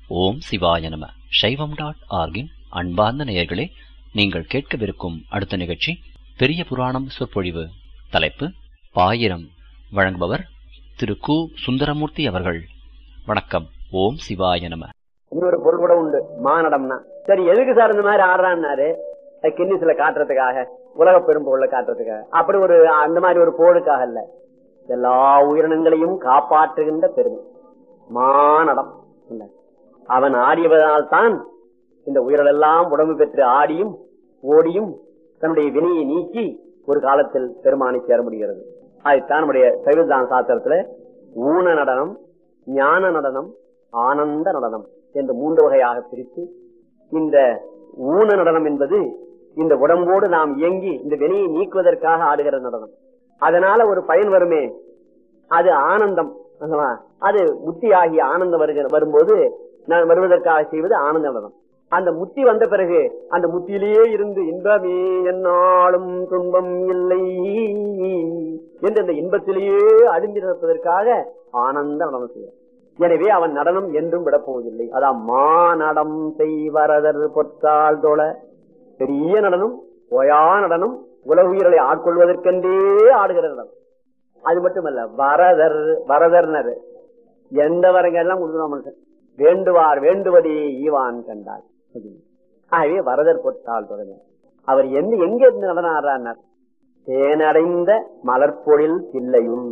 ஓம் சிவாய நம சைவம் டாட் ஆர்கின் அன்பார்ந்த நேயர்களே நீங்கள் கேட்கவிருக்கும் அடுத்த நிகழ்ச்சி பெரிய புராணம் சொற்பொழிவு தலைப்பு பாயிரம் வழங்குபவர் திரு கு சுந்தரமூர்த்தி அவர்கள் வணக்கம் ஓம் சிவாய நம இன்னொரு பொருள் கூட உண்டு மானடம்னா சரி எதுக்கு சார் இந்த மாதிரி ஆடுறான்னாரு அது கின்னிஸ்ல காட்டுறதுக்காக உலக பெரும்பொருளை காட்டுறதுக்காக அப்படி ஒரு அந்த மாதிரி ஒரு போடுக்காக இல்ல எல்லா உயிரினங்களையும் காப்பாற்றுகின்ற பெருமை மானடம் இல்ல. அவன் ஆடியவதனால் தான் இந்த உயிரெல்லாம் உடம்பு பெற்று ஆடியும் ஓடியும் தன்னுடைய வினையை நீக்கி ஒரு காலத்தில் பெருமானை சேர முடிகிறது அதுதான் நம்முடைய சைவதான சாஸ்திரத்துல ஊன நடனம் ஞான நடனம் ஆனந்த நடனம் என்று மூன்று வகையாக பிரித்து இந்த ஊன நடனம் என்பது இந்த உடம்போடு நாம் இயங்கி இந்த வினையை நீக்குவதற்காக ஆடுகிற நடனம் அதனால ஒரு பயன் வருமே அது ஆனந்தம் அல்லவா? அது முத்தி ஆகிய ஆனந்தம் வருகிற வரும்போது நான் வருவதற்காக செய்வது ஆனந்த நடனம் அந்த முத்தி வந்த பிறகு அந்த முத்தியிலேயே இருந்து இன்பமே என்னாலும் துன்பம் இல்லை என்று அந்த இன்பத்திலேயே அழிந்து நிற்பதற்காக ஆனந்த நடனம் செய்வார் எனவே அவன் நடனம் என்றும் விடப்போவதில்லை அதான் மாநடம் செய்வரதர் பொற்றால் தோழ பெரிய நடனம் ஓயா நடனம் உலக உயிர்களை ஆட்கொள்வதற்கென்றே ஆடுகிற நடனம் அது மட்டுமல்ல வரதர் வரதர்னர் எந்த வரங்க எல்லாம் கொடுக்கணும் மனுஷன் வேண்டுவார் வேண்டுவதே ஈவான் கண்டார் ஆகவே வரதர் பொற்றால் தொடங்க அவர் எந்த எங்க இருந்து நடனம் ஆடுறார் தேனடைந்த மலர்பொழில் தில்லையுள்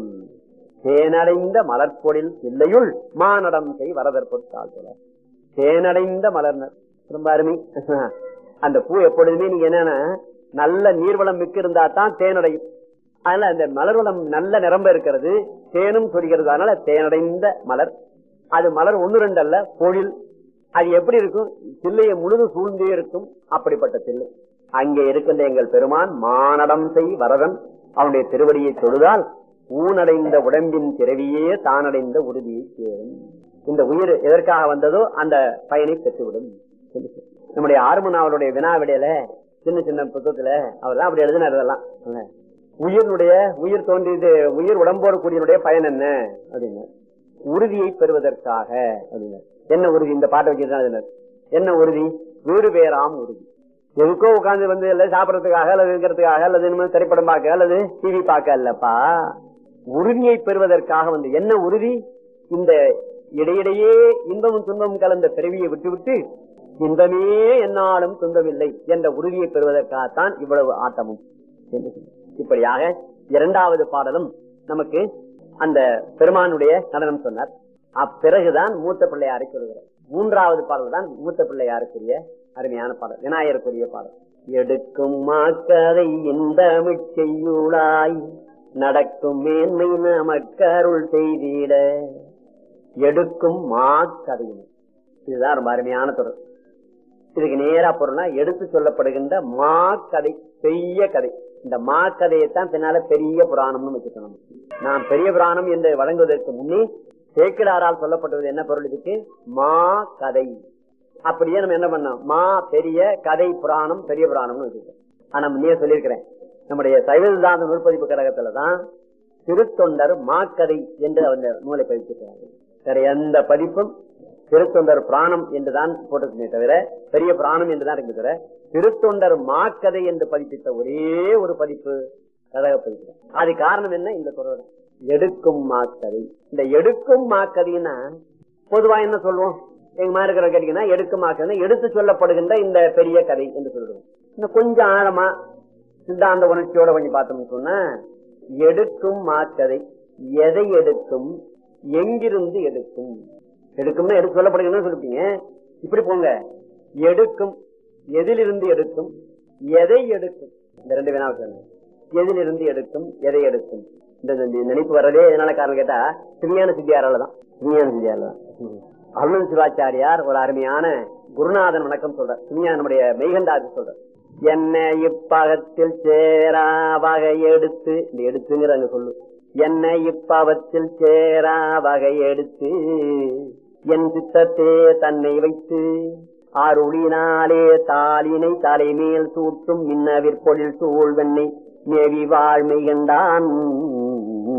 தேனடைந்த மலர்பொழில் தில்லையுள் மானடம் செய் வரதர் பொற்றால் தொடர் தேனடைந்த மலர்னர் ரொம்ப அருமை அந்த பூ எப்பொழுதுமே நீங்க என்னன்னா நல்ல நீர்வளம் மிக்க இருந்தா தான் தேனடையும் அதனால அந்த மலர் வளம் நல்ல நிரம்ப இருக்கிறது தேனும் சொரிகிறது அதனால தேனடைந்த மலர் அது மலர் ஒன்னு ரெண்டு அல்ல பொழில் அது எப்படி இருக்கும் தில்லையை முழுதும் சூழ்ந்தே இருக்கும் அப்படிப்பட்ட தில்லை அங்கே இருக்கின்ற எங்கள் பெருமான் மானடம் செய் வரதன் அவனுடைய திருவடியை தொழுதால் ஊனடைந்த உடம்பின் பிறவியே தானடைந்த உறுதியை சேரும் இந்த உயிர் எதற்காக வந்ததோ அந்த பயனை பெற்றுவிடும் நம்முடைய ஆறுமனாவருடைய வினா விடையில சின்ன சின்ன புத்தகத்துல அவர் அப்படி எழுதினார் இதெல்லாம் உயிரினுடைய உயிர் தோன்றியது உயிர் உடம்போடு கூடியனுடைய பயன் என்ன அப்படின்னு உறுதியை பெறுவதற்காக அப்படின்னு என்ன உறுதி இந்த பாட்டை வச்சிருந்தா என்ன உறுதி வீடு பேராம் உறுதி எதுக்கோ உட்கார்ந்து வந்து இல்ல சாப்பிடறதுக்காக அல்லது இருக்கிறதுக்காக அல்லது இனிமேல் திரைப்படம் பார்க்க அல்லது டிவி பார்க்க அல்லப்பா உறுதியை பெறுவதற்காக வந்து என்ன உறுதி இந்த இடையிடையே இன்பமும் துன்பமும் கலந்த பிறவியை விட்டுவிட்டு இன்பமே என்னாலும் துன்பமில்லை என்ற உறுதியை பெறுவதற்காகத்தான் இவ்வளவு ஆட்டமும் என்று சொன்னார். இப்படியாக இரண்டாவது பாடலும் நமக்கு அந்த பெருமானுடைய நடனம் சொன்னார் அப்பிறகுதான் மூத்த பிள்ளையாரை சொல்கிறார் மூன்றாவது பாடல் தான் மூத்த பிள்ளையாருக்குரிய அருமையான பாடல் விநாயகருக்குரிய பாடல் எடுக்கும் மாக்கதை இன்பமிழ் செய்யுளாய் நடக்கும் மேன்மை நமக்கருள் செய்திட எடுக்கும் மாக்கதையின் இதுதான் ரொம்ப அருமையான தொடர் இதுக்கு நேரா பொருள்னா எடுத்து சொல்லப்படுகின்ற மா கதை பெரிய கதை இந்த மா கதையைத்தான் பின்னால பெரிய புராணம்னு வச்சுக்கணும் நாம் பெரிய புராணம் என்று வழங்குவதற்கு முன்னே சேக்கிடாரால் சொல்லப்பட்டது என்ன பொருள் இதுக்கு மா கதை அப்படியே நம்ம என்ன பண்ணோம் மா பெரிய கதை புராணம் பெரிய புராணம்னு வச்சுக்கோம் ஆனா முன்னே சொல்லியிருக்கிறேன் நம்முடைய சைவதாந்த நூற்பதிப்பு கழகத்துலதான் திருத்தொண்டர் மாக்கதை என்று அந்த நூலை பதிப்பிக்கிறாங்க வேற எந்த பதிப்பும் திருத்தொண்டர் பிராணம் என்றுதான் போட்டிருக்குமே தவிர பெரிய பிராணம் என்றுதான் இருக்கு தவிர திருத்தொண்டர் மாக்கதை என்று பதிப்பித்த ஒரே ஒரு பதிப்பு கழக பதிப்பு அது காரணம் என்ன இந்த தொடர் எடுக்கும் மாக்கதை இந்த எடுக்கும் மாக்கதைன்னா பொதுவா என்ன சொல்லுவோம் எங்க மாதிரி இருக்கிற கேட்டீங்கன்னா எடுக்கும் மாக்கதை எடுத்து சொல்லப்படுகின்ற இந்த பெரிய கதை என்று சொல்லுவோம் இன்னும் கொஞ்சம் ஆழமா சித்தாந்த உணர்ச்சியோட கொஞ்சம் பார்த்தோம்னு சொன்னா எடுக்கும் மாக்கதை எதை எடுக்கும் எங்கிருந்து எடுக்கும் எடுக்கும்னா எடுத்து சொல்லப்படுகிறதுன்னு சொல்லிருப்பீங்க இப்படி போங்க எடுக்கும் எதிலிருந்து எடுக்கும் எதை எடுக்கும் இந்த ரெண்டு வினா சொல்லுங்க எதிலிருந்து எடுக்கும் எதை எடுக்கும் இந்த இந்த நினைப்பு வர்றதே எதனால காரணம் கேட்டா சிவியான சித்தியாரால தான் சிவியான சித்தியாரால தான் அருணன் சிவாச்சாரியார் ஒரு அருமையான குருநாதன் வணக்கம் சொல்ற சிவியான நம்முடைய மெய்கண்டாருக்கு சொல்ற என்ன இப்பாகத்தில் சேரா வகை எடுத்து இந்த எடுத்துங்கிற அங்க சொல்லு என்ன இப்பாவத்தில் சேரா வகை எடுத்து என் சித்தத்தே தன்னை வைத்து அருளினாலே தாளினை தலைமேல் சூட்டும் மின்னவிற்பொழில் சூழ்வெண்ணை மேவி வாழ்மை கண்டான்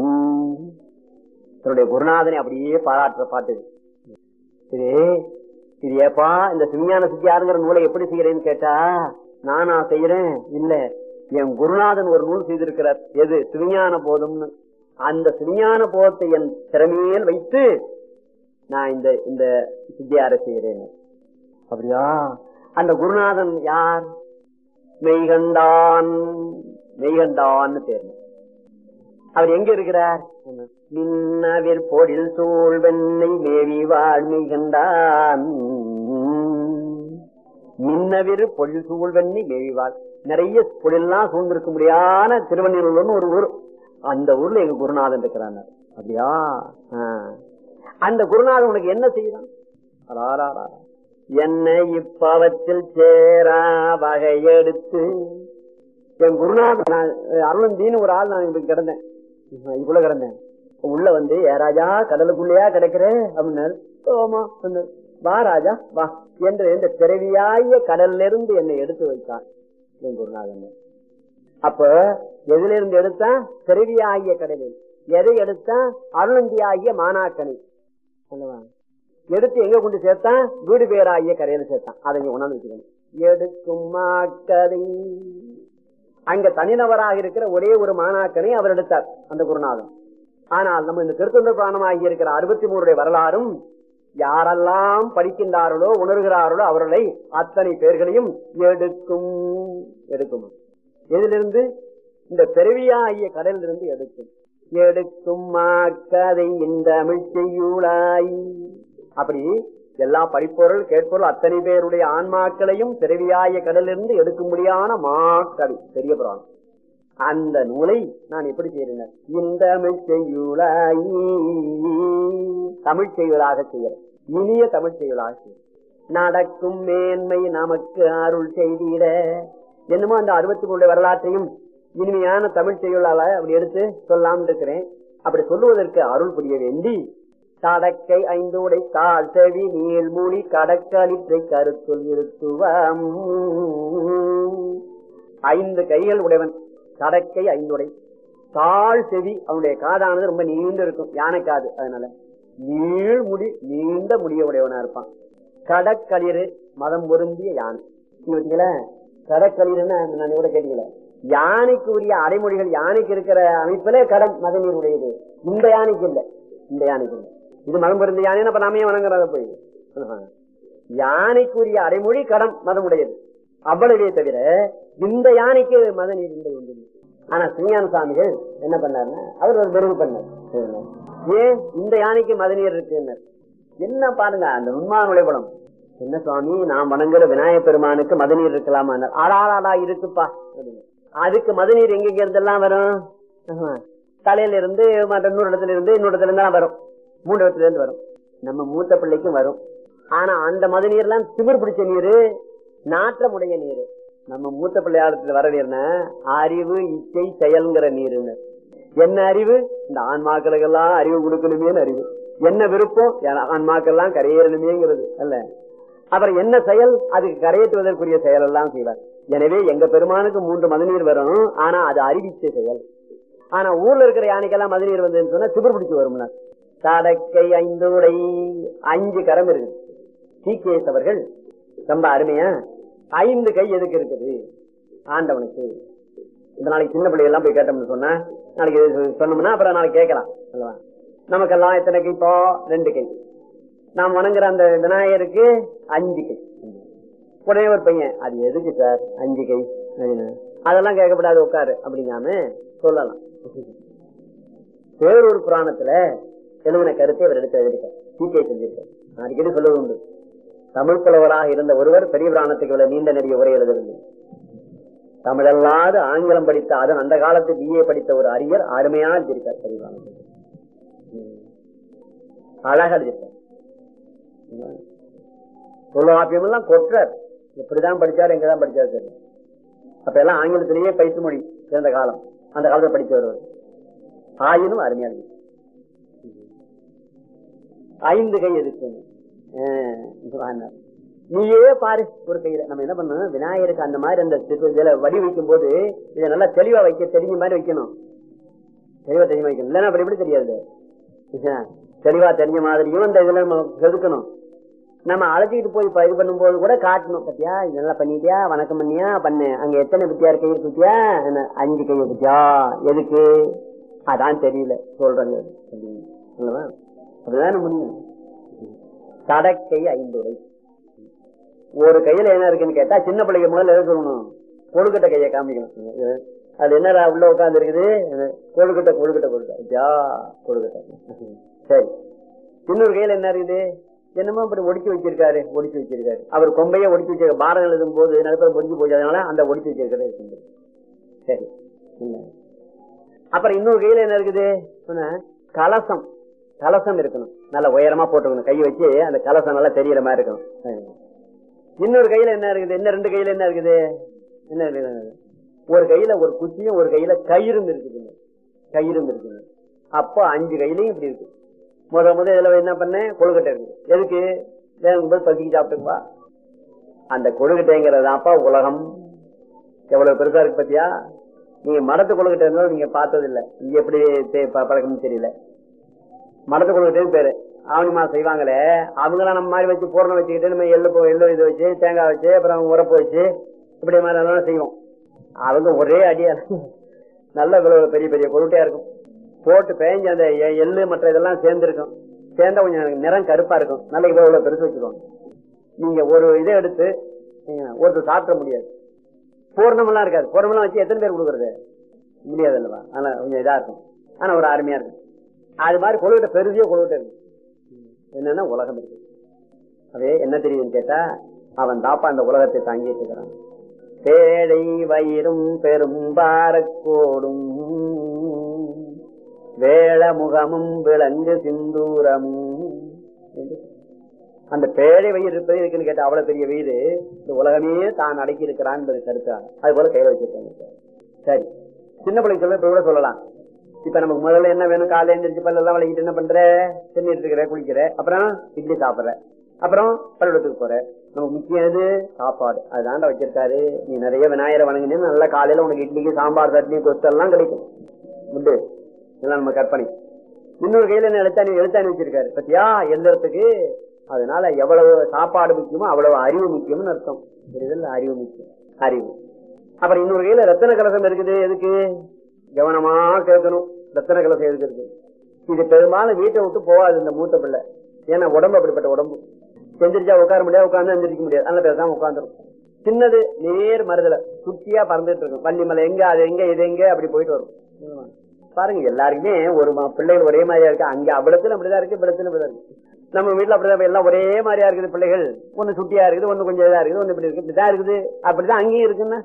தன்னுடைய குருநாதனை அப்படியே பாராட்டுற பாட்டு இது ஏப்பா இந்த சிவிஞான சித்தியாருங்கிற நூலை எப்படி செய்யறேன்னு கேட்டா நானா செய்யறேன் இல்ல என் குருநாதன் ஒரு நூல் செய்திருக்கிறார் எது சிவிஞான போதம்னு அந்த சிவிஞான போதத்தை என் திறமையில் வைத்து நான் இந்த இந்த சித்தியார செய்கிறேன் அப்படியா அந்த குருநாதன் யார் மெய்கண்டான் மெய்கண்டான்னு பேர் அவர் எங்க இருக்கிறார் மின்னவிற் பொழில் சூழ் வெண்ணை மேவி வாழ் மெய்கண்டான் மின்னவிறு பொழில் சூழ் வெண்ணை மேவி வாழ் நிறைய பொழில்லாம் சூழ்ந்திருக்க முடியாத திருவண்ணூர்னு ஒரு ஊர் அந்த ஊர்ல எங்க குருநாதன் இருக்கிறாங்க அப்படியா ஆ. அந்த குருநாதன் உனக்கு என்ன செய்யலாம் அடாடாடா. என்னை இப்பவத்தில் சேரா வகை எடுத்து என் குருநாதன் நான், அருளந்தின்னு ஒரு ஆள் நான் இப்படி கிடந்தேன் இவ்வளவு கிடந்தேன் உள்ள வந்து ஏ ராஜா கடலுக்குள்ளேயா கிடக்குற அப்படின்னாரு ஓமா சொன்னாரு. வா ராஜா வா என்று இந்த பிறவியாய கடல்ல இருந்து என்னை எடுத்து வைத்தான் என் குருநாதன் அப்ப எதுல இருந்து எடுத்தா பிறவியாகிய கடலில் எதை எடுத்தா அருளந்தி ஆகிய மானாக்கனை அல்லவா? எடுத்து எங்க கொண்டு சேர்த்தான் வீடு பேராகிய கரையில சேர்த்தான் அதை நீங்க உணர்ந்து வச்சுக்கணும் எடுக்கும் மாக்கதை அங்க தனிநபராக இருக்கிற ஒரே ஒரு மாணாக்கனை அவர் எடுத்தார் அந்த குருநாதன் ஆனால் நம்ம இந்த திருத்தொண்டர் புராணமாகி இருக்கிற அறுபத்தி மூணுடைய வரலாறும் யாரெல்லாம் படிக்கின்றார்களோ உணர்கிறார்களோ அவர்களை அத்தனை பேர்களையும் எடுக்கும் எடுக்கும் எதிலிருந்து இந்த பிறவியாகிய கடலிலிருந்து எடுக்கும் எடுக்கும் மாக்கதை இந்த செய்யுளாய் அப்படி எல்லா படிப்பொருள் கேட்பொருள் அத்தனை பேருடைய ஆன்மாக்களையும் பிறவியாய கடலிலிருந்து எடுக்கும்படியான மாக்கதை பெரிய புராணம் அந்த நூலை நான் எப்படி செய்கிறேன் இந்த செய்யுளாய் தமிழ் செய்வதாக செய்கிறேன் இனிய தமிழ் செய்வதாக செய்கிறேன் நடக்கும் மேன்மை நமக்கு அருள் செய்திட என்னமோ அந்த அறுபத்தி மூணு வரலாற்றையும் இனிமையான தமிழ் செய்யுளால அப்படி எடுத்து சொல்லாம இருக்கிறேன் அப்படி சொல்லுவதற்கு அருள் புரிய வேண்டி தடக்கை ஐந்து உடை தாழ் செவி நீள்மூழி கடக்களிற்றை கருத்துள் இருத்துவம் ஐந்து கைகள் உடையவன் தடக்கை ஐந்துடை தாழ் செவி அவனுடைய காதானது ரொம்ப நீண்டு இருக்கும் யானை காது அதனால நீள்முடி நீண்ட முடிய உடையவனா இருப்பான் கடற்களிறு மதம் பொருந்திய யானை பார்த்தீங்களா கடற்களிறுன்னு நான் கூட கேட்டீங்களா யானைக்கு உரிய அடைமொழிகள் யானைக்கு இருக்கிற அமைப்புல கடம் மத நீர் உடையது இந்த யானைக்கு இல்ல இந்த யானைக்கு இல்ல இது மதம் பொருந்திய யானை அப்ப நாமே வணங்குறத போய் யானைக்குரிய அடைமொழி கடம் மதம் உடையது அவ்வளவே தவிர இந்த யானைக்கு மத நீர் இல்லை ஒன்றும் ஆனா ஸ்ரீஞான சுவாமிகள் என்ன பண்ணாருன்னா அவர் ஒரு பெருமை பண்ணார் ஏன் இந்த யானைக்கு மத நீர் இருக்கு என்ன பாருங்க அந்த நுண்மான உழைப்படம் என்ன சுவாமி நான் வணங்குற விநாயக பெருமானுக்கு மதநீர் இருக்கலாமா ஆடாடா இருக்குப்பா அப்படின்னு. அதுக்கு மதநீர் எங்க இருந்தெல்லாம் வரும் ஆஹா. தலையில இருந்து மற்ற இன்னொரு இடத்துல இருந்து இன்னொரு இடத்துல இருந்து வரும் மூணு இடத்துல இருந்து வரும் நம்ம மூத்த பிள்ளைக்கும் வரும் ஆனா அந்த மதநீர் எல்லாம் திமிர் பிடிச்ச நீரு நாற்றமுடைய நீரு நம்ம மூத்த பிள்ளையாளத்துல வர நீர்னா அறிவு இச்சை செயல்ங்கிற நீருன்னு என்ன அறிவு இந்த ஆன்மாக்களுக்கெல்லாம் அறிவு கொடுக்கணுமேன்னு அறிவு என்ன விருப்பம் எ- ஆன்மாக்கெல்லாம் கரையேறணுமேங்கிறது அல்ல அப்புறம் என்ன செயல் அதுக்கு கரையேற்றுவதற்குரிய செயல் எல்லாம் செய்வார் எனவே எங்க பெருமானுக்கு மூன்று மதநீர் வரும் ஆனா அது அறிவிச்ச செயல் ஆனா ஊர்ல இருக்கிற யானைக்கெல்லாம் மதநீர் வந்ததுன்னு சொன்னா திமிர் பிடிச்சு வரும்னா தடக்கை ஐந்து உடை அஞ்சு கரம் இருக்கு சீகேஸ் அவர்கள் ரொம்ப அருமையா ஐந்து கை எதுக்கு இருக்குது ஆண்டவனுக்கு இந்த நாளைக்கு சின்ன பிள்ளைகள் போய் கேட்டோம்னு சொன்னா நாளைக்கு இது சொன்னோம்னா அப்புறம் நாளைக்கு கேட்கலாம் அல்லவா நமக்கெல்லாம் எத்தனை கை இப்போ ரெண்டு கை நாம் வணங்குற அந்த விநாயகருக்கு அஞ்சு கை உடனே ஒரு பையன் அது எதுக்கு சார் அஞ்சு கை அப்படின்னு. அதெல்லாம் கேட்கப்படாது உட்காரு அப்படிங்காம சொல்லலாம் வேறொரு புராணத்துல எழுதின கருத்தை அவர் எடுத்து எழுதியிருக்கார் சீக்கிய செஞ்சிருக்கார் நான் அடிக்கடி சொல்லுவது உண்டு தமிழ் புலவராக இருந்த ஒருவர் பெரிய புராணத்துக்கு இவ்வளவு நீண்ட நெறிய உரை எழுதவில்லை தமிழல்லாது ஆங்கிலம் படித்த அதன் அந்த காலத்து பிஏ படித்த ஒரு அறிஞர் அருமையா எழுதியிருக்கார் பெரிய புராணத்துக்கு ம். அழகா எழுதியிருக்கார் தொல்காப்பியம் எல்லாம் கொற்றார் எப்படிதான் படிச்சாரு எங்கதான் படிச்சாரு தெரியல அப்ப எல்லாம் ஆங்கிலத்திலேயே பயிற்று மொழி இருந்த காலம் அந்த காலத்துல படிச்சு வருவார் ஆயினும் அருமையா இருக்கு ஐந்து கை எதுக்கு ஆஹ் சொன்னார். நீயே பாரு ஒரு கையில நம்ம என்ன பண்ணணும் விநாயகருக்கு அந்த மாதிரி அந்த திரு- இதுல வடி வைக்கும் போது இதை நல்லா தெளிவா வைக்க தெரிஞ்ச மாதிரி வைக்கணும் தெளிவா தெரிஞ்ச வைக்கணும் இல்லைன்னா அப்படி எப்படி தெரியாது ஆஹ் தெளிவா தெரிஞ்ச மாதிரியும் அந்த இதுல நம்ம செதுக்கணும் நம்ம அழைச்சிக்கிட்டு போய் இப்ப இது பண்ணும்போது கூட காட்டணும் பத்தியா இதெல்லாம் பண்ணிட்டியா வணக்கம் பண்ணியா பண்ணு அங்க எத்தனை பத்தியார் கை பத்தியா என்ன அஞ்சு கையை பத்தியா எதுக்கு அதான் தெரியல சொல்றாங்க அல்லவா அப்படிதான் முடியும் தடக்கை ஐந்துரை ஒரு கையில என்ன இருக்குன்னு கேட்டா சின்ன பிள்ளைங்க முதல்ல எது சொல்லணும் கொழுக்கட்டை கையை காமிக்கணும் அது என்னடா உள்ள உட்கார்ந்து இருக்குது கொழுக்கட்டை கொழுக்கட்டை கொழுக்கட்டை ஜா கொழுக்கட்டை சரி இன்னொரு கையில என்ன இருக்குது என்னமோ அப்படி ஒடிச்சு வச்சிருக்காரு ஒடிச்சு வச்சிருக்காரு அவர் கொம்பையே ஒடிச்சு வச்சிருக்க பாடம் எழுதும் போது நடுப்புற ஒடிச்சு போச்சு அதனால அந்த ஒடிச்சு வச்சிருக்கிறது இருக்கு சரி அப்புறம் இன்னொரு கையில என்ன இருக்குது கலசம் கலசம் இருக்கணும் நல்ல உயரமா போட்டுக்கணும் கை வச்சு அந்த கலசம் நல்லா தெரியற மாதிரி இருக்கணும் இன்னொரு கையில என்ன இருக்குது என்ன ரெண்டு கையில என்ன இருக்குது என்ன இருக்குது ஒரு கையில ஒரு குச்சியும் ஒரு கையில கயிறும் இருக்குதுங்க கயிறும் இருக்குங்க அப்போ அஞ்சு கையிலையும் இப்படி இருக்கு முத முத இதுல என்ன பண்ணேன் கொழுக்கட்டை இருக்கு எதுக்கு போது பசிக்கு சாப்பிட்டுப்பா அந்த கொழுக்கட்டைங்கிறதாப்பா உலகம் எவ்வளவு பெருசா இருக்கு பத்தியா நீங்க மடத்து கொழுக்கட்டை இருந்தாலும் நீங்க பார்த்தது இல்ல இங்க எப்படி பழக்கம்னு தெரியல மடத்து கொழுக்கட்டைன்னு பேரு ஆவணி மாசம் செய்வாங்களே அவங்களாம் நம்ம மாதிரி வச்சு பூரணம் வச்சுக்கிட்டு நம்ம எள்ளு எள்ளு இது வச்சு தேங்காய் வச்சு அப்புறம் உரப்பு வச்சு இப்படி மாதிரி எல்லாம் செய்வோம் அவங்க ஒரே அடியா நல்ல பெரிய பெரிய கொழுட்டையா இருக்கும் போட்டு பேஞ்சு அந்த எள்ளு மற்ற இதெல்லாம் சேர்ந்துருக்கும் சேர்ந்தா கொஞ்சம் நிறம் கருப்பா இருக்கும் நல்ல இவ்வளவு பெருசு வச்சுக்கோங்க நீங்க ஒரு இதை எடுத்து ஒருத்தர் சாப்பிட முடியாது பூர்ணமெல்லாம் இருக்காது பூர்ணமெல்லாம் வச்சு எத்தனை பேர் கொடுக்கறது முடியாது அல்லவா ஆனா கொஞ்சம் இதா இருக்கும் ஆனா ஒரு அருமையா இருக்கும் அது மாதிரி கொழுக்கிட்ட பெருதியோ கொழுக்கிட்ட இருக்கு என்னன்னா உலகம் இருக்கு அதே என்ன தெரியுதுன்னு கேட்டா அவன் தாப்பா அந்த உலகத்தை தாங்கிட்டு இருக்கிறான் பேழை வயிறும் பெரும் பாரக்கோடும் வேள முகமும் விலங்கு சிந்தூரமும் அந்த பேழை வயிறு இருப்பது இருக்குன்னு கேட்டா அவ்வளவு பெரிய வீடு இந்த உலகமே தான் அடக்கி இருக்கிறான் என்பது கருத்தாக அது போல கையில வச்சிருக்காங்க சரி சின்ன பிள்ளைங்க சொல்ல இப்ப கூட சொல்லலாம் இப்ப நமக்கு முதல்ல என்ன வேணும் காலையில எழுந்திரிச்சு பல்லெல்லாம் வளைக்கிட்டு என்ன பண்ற தண்ணீர் இருக்கிற குளிக்கிற அப்புறம் இட்லி சாப்பிடுற அப்புறம் பள்ளிடத்துக்கு போற நமக்கு முக்கியம் எது சாப்பாடு அதுதான்டா வச்சிருக்காரு நீ நிறைய விநாயகரை வணங்கினு நல்லா காலையில உனக்கு இட்லிக்கு சாம்பார் சட்னி கொத்து எல்லாம் கிடைக்கும் உண்டு இதெல்லாம் நம்ம கற்பனை இன்னொரு கையில என்ன எழுத்தாணி எழுத்தாணி வச்சிருக்காரு பத்தியா எந்திரத்துக்கு அதனால எவ்வளவு சாப்பாடு முக்கியமோ அவ்வளவு அறிவு முக்கியம்னு அர்த்தம் புரியுதுல்ல அறிவு முக்கியம் அறிவு அப்புறம் இன்னொரு கையில ரத்தன கலசம் இருக்குது எதுக்கு கவனமா கேட்கணும் ரத்தன கலசம் எதுக்கு இருக்கு இது பெரும்பாலும் வீட்டை விட்டு போகாது இந்த மூத்த பிள்ளை ஏன்னா உடம்பு அப்படிப்பட்ட உடம்பு செஞ்சிருச்சா உட்கார முடியாது உட்கார்ந்து எந்திரிக்க முடியாது அதனால பேசாம உட்காந்துரும் சின்னது நேர் மருதல சுத்தியா பறந்துட்டு இருக்கும் பள்ளிமலை எங்க அது எங்க இது எங்க அப்படி போயிட்டு வரும் பாருங்க எல்லாருக்குமே ஒரு பிள்ளைகள் ஒரே மாதிரியா இருக்கு அங்க அவ்வளத்துல அப்படிதான் இருக்கு இவ்வளத்துல அப்படிதான் இருக்கு நம்ம வீட்டுல அப்படிதான் எல்லாம் ஒரே மாதிரியா இருக்குது பிள்ளைகள் ஒண்ணு சுட்டியா இருக்குது ஒண்ணு கொஞ்சம் இதா இருக்குது ஒண்ணு இப்படி இருக்கு இப்படிதான் இருக்குது அப்படிதான் அங்கேயும் இருக்குன்னா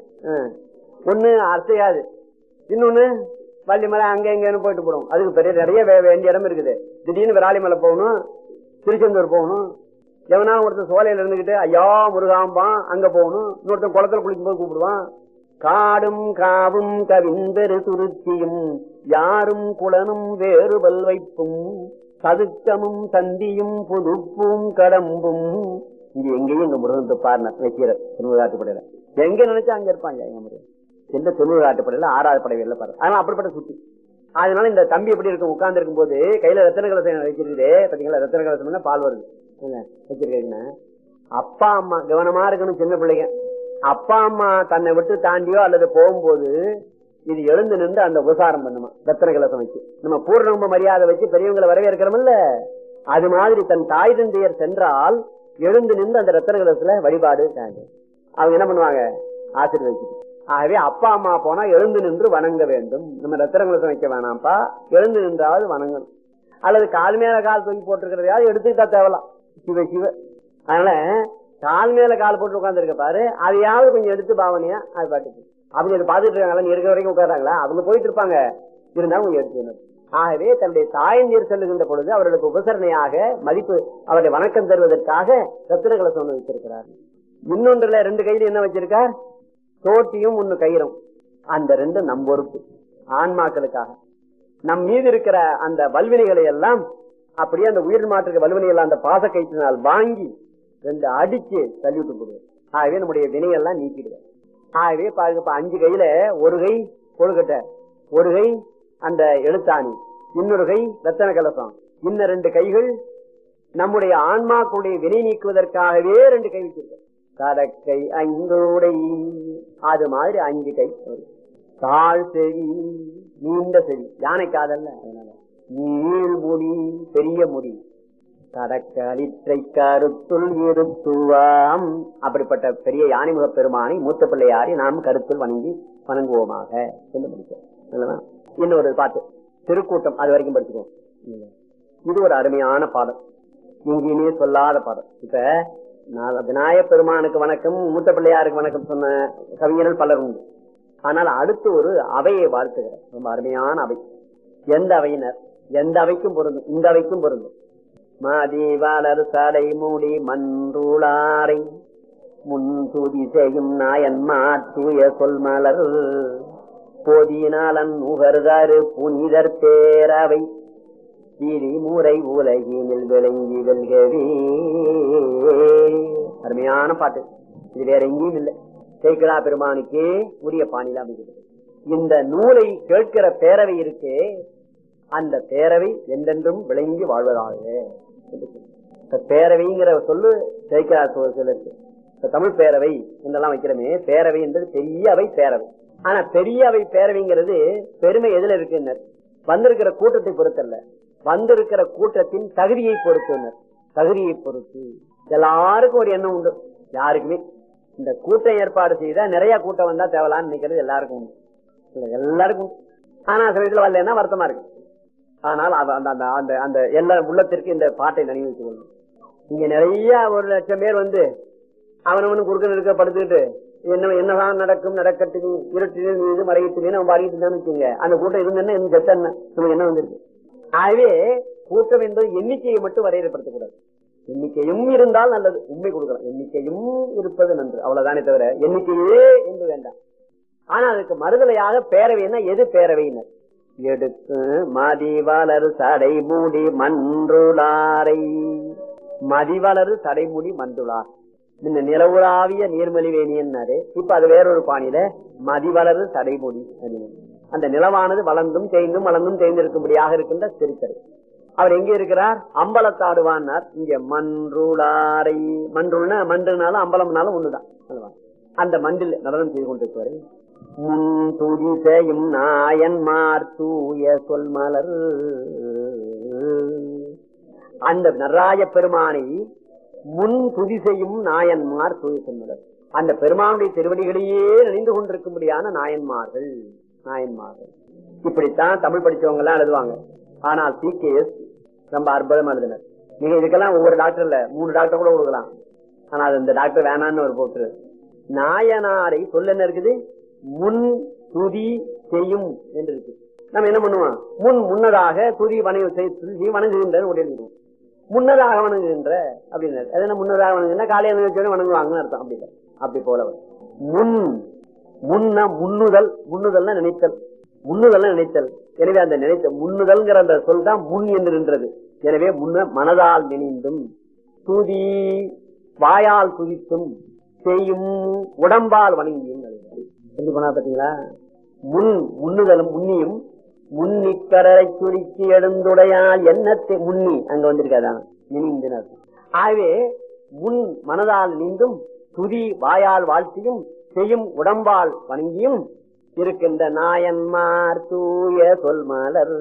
ஒண்ணு அசையாது இன்னொன்னு வள்ளிமலை அங்க எங்கன்னு போயிட்டு போறோம் அதுக்கு பெரிய நிறைய வேண்டிய இடம் இருக்குது திடீர்னு விராலிமலை போகணும் திருச்செந்தூர் போகணும் எவனாலும் ஒருத்தர் சோலையில இருந்துகிட்டு ஐயா முருகாம்பான் அங்க போகணும் இன்னொருத்தன் குளத்துல குளிக்கும் போது கூப்பிடுவான் காடும் காவும் கவிந்தரு சுருத்தியும் யாரும் குளனும் வேறுபல் வைப்பும் சதுக்கமும் சந்தியும் புதுப்பும் கடம்பும் இங்க எங்கேயும் இங்க முருகன் பாருனர் வைக்கிற திருவிழாட்டுப்படையில எங்க நினைச்சா அங்க இருப்பாங்க எங்க முருகன் எந்த திருவிழாட்டுப்படையில ஆறாவது படையில பாரு ஆனா அப்படிப்பட்ட சுத்தி அதனால இந்த தம்பி எப்படி இருக்கும் உட்கார்ந்து இருக்கும் போது கையில ரத்தன கலசம் வச்சிருக்குதே பாத்தீங்களா ரத்தன கலசம் பால் வருது வச்சிருக்கீங்கன்னா அப்பா அம்மா கவனமா இருக்கணும் சின்ன பிள்ளைங்க அப்பா அம்மா தன்னை விட்டு தாண்டியோ அல்லது போகும்போது இது எழுந்து நின்று அந்த உபசாரம் பண்ணுமா ரத்தன கலசம் வச்சு நம்ம பூர்ணம்ப மரியாதை வச்சு பெரியவங்களை வரவேற்கிறோம்ல அது மாதிரி தன் தாய் தந்தையர் சென்றால் எழுந்து நின்று அந்த ரத்தன கலசத்துல வழிபாடு அவங்க என்ன பண்ணுவாங்க ஆசீர்வதிச்சுட்டு ஆகவே அப்பா அம்மா போனா எழுந்து நின்று வணங்க வேண்டும் நம்ம ரத்தன கலசம் வைக்க வேணாம்ப்பா எழுந்து நின்றாவது வணங்கணும் அல்லது கால் மேல கால் தூக்கி போட்டிருக்கிறதையாவது எடுத்துக்கிட்டா தேவலாம் சிவ சிவ அதனால கால் மேல கால் போட்டு உட்கார்ந்து இருக்க பாரு அதையாவது கொஞ்சம் எடுத்து பாவனையா அது பாட்டுக்கு அவங்க இதை பாத்துட்டு இருக்காங்களா நீ இருக்கிற வரைக்கும் உட்காராங்களா அவங்க போயிட்டு இருப்பாங்க இருந்தாலும் கொஞ்சம் எடுத்து ஆகவே தன்னுடைய தாயந்தீர் செல்லுகின்ற பொழுது அவர்களுக்கு உபசரணையாக மதிப்பு அவருடைய வணக்கம் தருவதற்காக ரத்தின கலசம் வச்சிருக்கிறார் இன்னொன்றுல ரெண்டு கையில என்ன வச்சிருக்கார் தோட்டியும் ஒண்ணு கயிறும் அந்த ரெண்டு நம் பொறுப்பு ஆன்மாக்களுக்காக நம் மீது இருக்கிற அந்த வல்வினைகளை எல்லாம் அப்படியே அந்த உயிர் மாற்றுக்கு வல்வினை எல்லாம் அந்த பாச கயிற்றினால் வாங்கி ரெண்டு அடிச்சு தள்ளிவிட்டு போடுவோம் ஆகவே நம்முடைய வினையெல்லாம் நீக்கிடுவோம் ஆகவே பாருங்க இப்ப அஞ்சு கையில ஒரு கை கொழுக்கட்டை ஒரு கை அந்த எழுத்தாணி இன்னொரு கை ரத்தன கலசம் இன்னும் ரெண்டு கைகள் நம்முடைய ஆன்மாக்களுடைய வினை நீக்குவதற்காகவே ரெண்டு கை வச்சிருக்க தடக்கை ஐந்தோடை அது மாதிரி அஞ்சு கை வரும். தாழ் செவி நீண்ட செவி யானை காதல்ல அதனால நீள் முடி பெரிய முடி கடற்கலிற்றை கருத்துள் இருத்துவாம் அப்படிப்பட்ட பெரிய யானைமுக பெருமானை மூத்த பிள்ளையாரி நாம் கருத்தில் வணங்கி வணங்குவோமாக என்று படிக்கிறோம் நல்லதா? இன்னொரு பாட்டு திருக்கூட்டம் அது வரைக்கும் படிச்சுக்குவோம் இல்லையா? இது ஒரு அருமையான பாடம் எங்கேயுமே சொல்லாத பாடம் இப்ப நான் விநாயக பெருமானுக்கு வணக்கம் மூத்த பிள்ளையாருக்கு வணக்கம் சொன்ன கவிஞர்கள் பலர் உண்டு ஆனால் அடுத்து ஒரு அவையை வாழ்த்துகிறேன் ரொம்ப அருமையான அவை எந்த அவையினர் எந்த அவைக்கும் பொருந்தும் இந்த அவைக்கும் பொருந்தும் மாதி வளர் சடை மூடி மன்றுளாரை முன் துதி செய்யும் நாயன் மாற்றுய சொல் மலர் போதினாலன் உகர்தாரு புனிதர் பேரவை திரிமுறை உலகினில் விளங்கி வெல்கவே அருமையான பாட்டு இது வேற எங்கேயும் இல்லை சேக்கிரா பெருமானுக்கே உரிய பாணியில அமைகிறது இந்த நூலை கேட்கிற பேரவை இருக்கே அந்த பேரவை என்றென்றும் விளங்கி வாழ்வதாக இந்த பேரவைங்கிற சொல்லு சேக்கிரா சொல்லுக்கு இப்ப தமிழ் பேரவை என்றெல்லாம் வைக்கிறோமே பேரவை என்பது பெரிய அவை பேரவை ஆனா பெரிய அவை பேரவைங்கிறது பெருமை எதுல இருக்குன்னு வந்திருக்கிற கூட்டத்தை பொறுத்தல்ல வந்திருக்கிற கூட்டத்தின் தகுதியை பொறுத்துனர் தகுதியை பொறுத்து எல்லாருக்கும் ஒரு எண்ணம் உண்டு யாருக்குமே இந்த கூட்டம் ஏற்பாடு செய்தா நிறைய கூட்டம் வந்தா தேவலான்னு நினைக்கிறது எல்லாருக்கும் உண்டு இல்ல, எல்லாருக்கும் உண்டு. ஆனா சமயத்துல வரலன்னா வருத்தமா இருக்கு ஆனால் அவ- அந்த அந்த அந்த அந்த எல்லா உள்ளத்திற்கு இந்த பாட்டை நினைவு வைத்துக் கொள்ளணும் இங்க நிறைய ஒரு லட்சம் பேர் வந்து அவனவனு குறுக்க இருக்க படுத்துக்கிட்டு என்ன என்னதான் நடக்கும் நடக்கட்டு இருட்டில் மீது மறையிட்டு நம்ம பாடிட்டு இருந்தான்னு வச்சுங்க அந்த கூட்டம் இருந்தேன்னா என்ன செத்த என்ன நமக்கு என்ன வந்திருக்கு ஆகவே கூட்டம் என்பது எண்ணிக்கையை மட்டும் வரையறுப்படுத்தக்கூடாது எண்ணிக்கையும் இருந்தால் நல்லது உண்மை கொடுக்கலாம் எண்ணிக்கையும் இருப்பது நன்று அவ்வளவுதானே தவிர எண்ணிக்கையே என்று வேண்டாம் ஆனா அதுக்கு மறுதலையாக பேரவைன்னா எது பேரவையினர் எடுத்து மதிவளர் சடை மூடி மன்றுளாரை மதிவளர் சடை மூடி மன்றுளார் இந்த நிலவுலாவிய நீர்மலிவேணியன்னாரு இப்ப அது வேறொரு பாணியில மதிவளர் சடைமுடி அப்படின்னு. அந்த நிலவானது வளர்ந்தும் தேய்ந்தும் வளர்ந்தும் தேய்ந்திருக்கும்படியாக இருக்கின்ற திருக்கரை அவர் எங்க இருக்கிறார் அம்பலத்தாடுவான்னார் இங்க மன்றுளாரை மன்றுனா மன்றுனாலும் அம்பலம்னாலும் ஒண்ணுதான் அல்லவா? அந்த மன்றில் நடனம் செய்து கொண்டிருக்கிறார் முன் துதி செய்யும் நாயன்மார் தூய சொல் மலர் அந்த நடராஜ பெருமானை முன் துதி செய்யும் நாயன்மார் தூய சொல் மலர் அந்த பெருமானுடைய திருவடிகளையே நினைந்து கொண்டிருக்கும்படியான நாயன்மார்கள் நாயன்மார்கள் இப்படித்தான் தமிழ் படிச்சவங்க எல்லாம் எழுதுவாங்க ஆனால் சி ரொம்ப அற்புதமா எழுதினர் நீங்க இதுக்கெல்லாம் ஒவ்வொரு டாக்டர் இல்ல மூணு டாக்டர் கூட கொடுக்கலாம் ஆனா அது இந்த டாக்டர் வேணான்னு ஒரு போட்டு நாயனாரை சொல்ல என்ன இருக்குது முன் துதி செய்யும் என்று இருக்கு நம்ம என்ன பண்ணுவோம் முன் முன்னதாக துதி வணங்கி செய்- துதி வணங்குகின்ற உடனே முன்னதாக வணங்குகின்ற அப்படின்னு அது என்ன முன்னதாக வணங்குகின்ற காலையில வச்சு வணங்குவாங்கன்னு அர்த்தம் அப்படி இல்லை அப்படி போல வரும். முன் முன்ன முன்னுதல் முன்னுதல்னா நினைத்தல் முன்னுதல்னா நினைத்தல் எனவே அந்த நினைத்த முன்னுதல்ங்கிற அந்த சொல் தான் முன் என்று நின்றது எனவே முன்ன மனதால் நினைந்தும் துதி வாயால் துதித்தும் செய்யும் உடம்பால் வணங்கியும் எழுதினார். எப்படி போனா பாத்தீங்களா முன் முன்னுதலும் முன்னியும் முன்னிக்கரரை சுருக்கி எழுந்துடையால் எண்ணத்தை முன்னி அங்க வந்திருக்காதான் நினைந்தினர் ஆகவே முன் மனதால் நின்றும் துதி வாயால் வாழ்த்தியும் செய்யும் உடம்பால் வணங்கியும் இருக்கின்ற நாயன்மார் தூய சொல் மலர்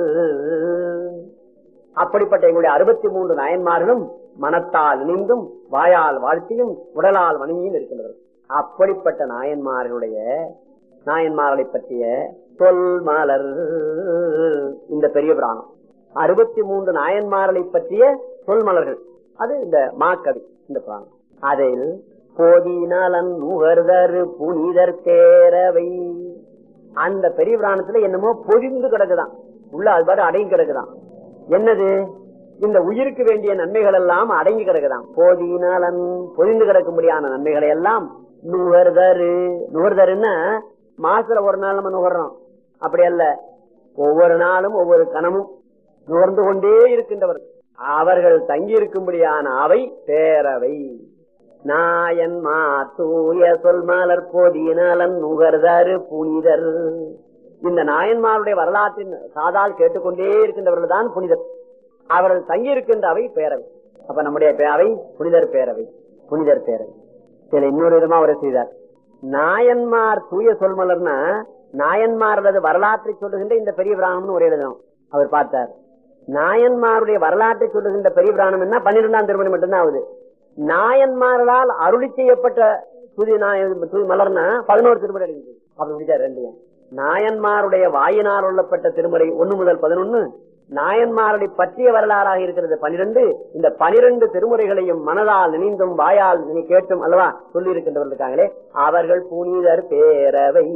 அப்படிப்பட்ட எங்களுடைய அறுபத்தி மூன்று நாயன்மார்களும் மனத்தால் இணைந்தும் வாயால் வாழ்த்தியும் உடலால் வணங்கியும் இருக்கின்றனர் அப்படிப்பட்ட நாயன்மார்களுடைய நாயன்மார்களை பற்றிய சொல் மலர் இந்த பெரிய புராணம் அறுபத்தி மூன்று நாயன்மார்களை பற்றிய சொல் மலர்கள் அது இந்த மாக்கவி இந்த புராணம் அதில் போதினாலன் நுகர்தர் புனிதர் பேரவை அந்த பெரிய புராணத்துல என்னமோ பொதிந்து கிடக்குதான் உள்ள அது பாட்டு அடங்கி கிடக்குதான் என்னது இந்த உயிருக்கு வேண்டிய நன்மைகள் எல்லாம் அடங்கி கிடக்குதான் போதினாலன் பொதிந்து கிடக்கும்படியான நன்மைகளை எல்லாம் நுகர்தரு நுகர்தருன்னா மாசத்துல ஒரு நாள் நம்ம நுகர்றோம் அப்படி அல்ல ஒவ்வொரு நாளும் ஒவ்வொரு கணமும் நுகர்ந்து கொண்டே இருக்கின்றவர் அவர்கள் தங்கி இருக்கும்படியான அவை பேரவை நாயன் தூய சொல் மலர் போதினாலன் நுகர்தரு புனிதர் இந்த நாயன்மாருடைய வரலாற்றின் சாதால் கேட்டுக்கொண்டே இருக்கின்றவர்கள் தான் புனிதர் அவர்கள் தங்கி இருக்கின்ற அவை பேரவை அப்ப நம்முடைய பேரவை புனிதர் பேரவை புனிதர் பேரவை இதுல இன்னொரு விதமா அவரை செய்தார் நாயன்மார் தூய சொல்மலர்னா நாயன்மார் அல்லது வரலாற்றை சொல்லுகின்ற இந்த பெரிய பிராணம்னு ஒரு எழுதணும் அவர் பார்த்தார் நாயன்மாருடைய வரலாற்றை சொல்லுகின்ற பெரிய பிராணம் என்ன பன்னிரெண்டாம் திருமணி மட்டும்தான் ஆகுது நாயன்மார்களால் அருளி செய்யப்பட்ட துதி நாய- துதி மலர்னா பதினோரு திருமுறை இருக்குது அப்படி முடிச்சார் ரெண்டு நாயன்மாருடைய வாயினால் உள்ளப்பட்ட திருமுறை ஒண்ணு முதல் பதினொன்னு நாயன்மாரனை பற்றிய வரலாறாக இருக்கிறது பனிரெண்டு இந்த பனிரெண்டு திருமுறைகளையும் மனதால் நினைந்தும் வாயால் நீ கேட்டும் அல்லவா சொல்லி இருக்கின்றவர்கள் இருக்காங்களே அவர்கள் புனிதர் பேரவை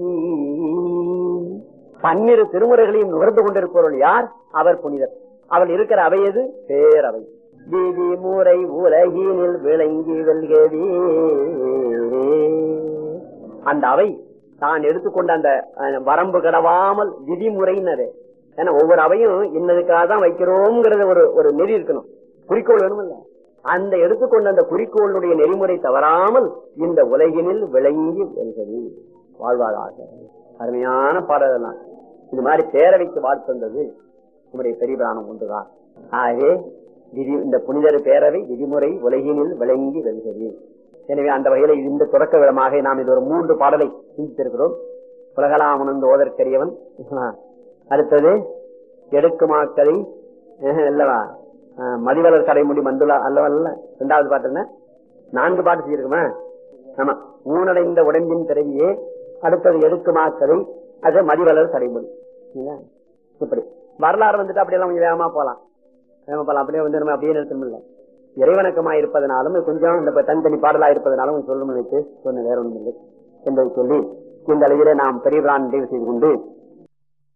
பன்னிரு திருமுறைகளையும் நுகர்ந்து கொண்டிருப்பவர்கள் யார் அவர் புனிதர் அவள் இருக்கிற அவை எது பேரவை விதி முறை உலகினில் விளங்கி வெல்கவே அந்த அவை தான் எடுத்துக்கொண்ட அந்த அஹ், வரம்பு கடவாமல் விதிமுறைன்னு ஏன்னா ஒவ்வொரு அவையும் இன்னதுக்காக தான் வைக்கிறோங்கிறது ஒரு ஒரு நெறி இருக்கணும் குறிக்கோள் வேணுமில்ல அந்த எடுத்துக்கொண்ட அந்த குறிக்கோளுடைய நெறிமுறை தவறாமல் இந்த உலகினில் விளங்கி வெல்கவே வாழ்வாதாக அருமையான பாடலாம் இது மாதிரி பேரவைக்கு வாழ்த்து வந்தது நம்முடைய பெரிய பிராணம் ஒன்றுதான் ஆகவே விதி இந்த புனிதர் பேரவை விதிமுறை உலகினில் விளங்கி வெல்கிறது எனவே அந்த வகையில இந்த தொடக்க விதமாக நாம் இது ஒரு மூன்று பாடலை சிந்தித்திருக்கிறோம் உலகலாமனந்து ஓதற்கரியவன் அடுத்தது எடுக்குமாக்கதை அல்லவா அஹ், மதிவளர் கடைமுடி மண்டுலா அல்லவா அல்ல இரண்டாவது பாட்டு என்ன நான்கு பாட்டு செய்யிருக்குமா ஆமா ஊனடைந்த உடம்பின் பிறவியே அடுத்தது எடுக்குமாக்கதை அது மதிவளர் கடைமுடி சரிங்களா? இப்படி வரலாறு வந்துட்டு அப்படியெல்லாம் கொஞ்சம் வேகமா போலாம் வேகமா போலாம் அப்படியே வந்து நம்ம அப்படியே நிறுத்தணும் இல்லை இறைவணக்கமா இருப்பதனாலும் கொஞ்சம் இந்த தனித்தனி பாடலா இருப்பதனாலும் கொஞ்சம் சொல்லணும் நினைத்து சொன்ன வேற ஒன்றும் இல்லை என்பதை சொல்லி இந்த அளவிலே நாம் பெரிய பிரான் நிறைவு செய்து கொண்டு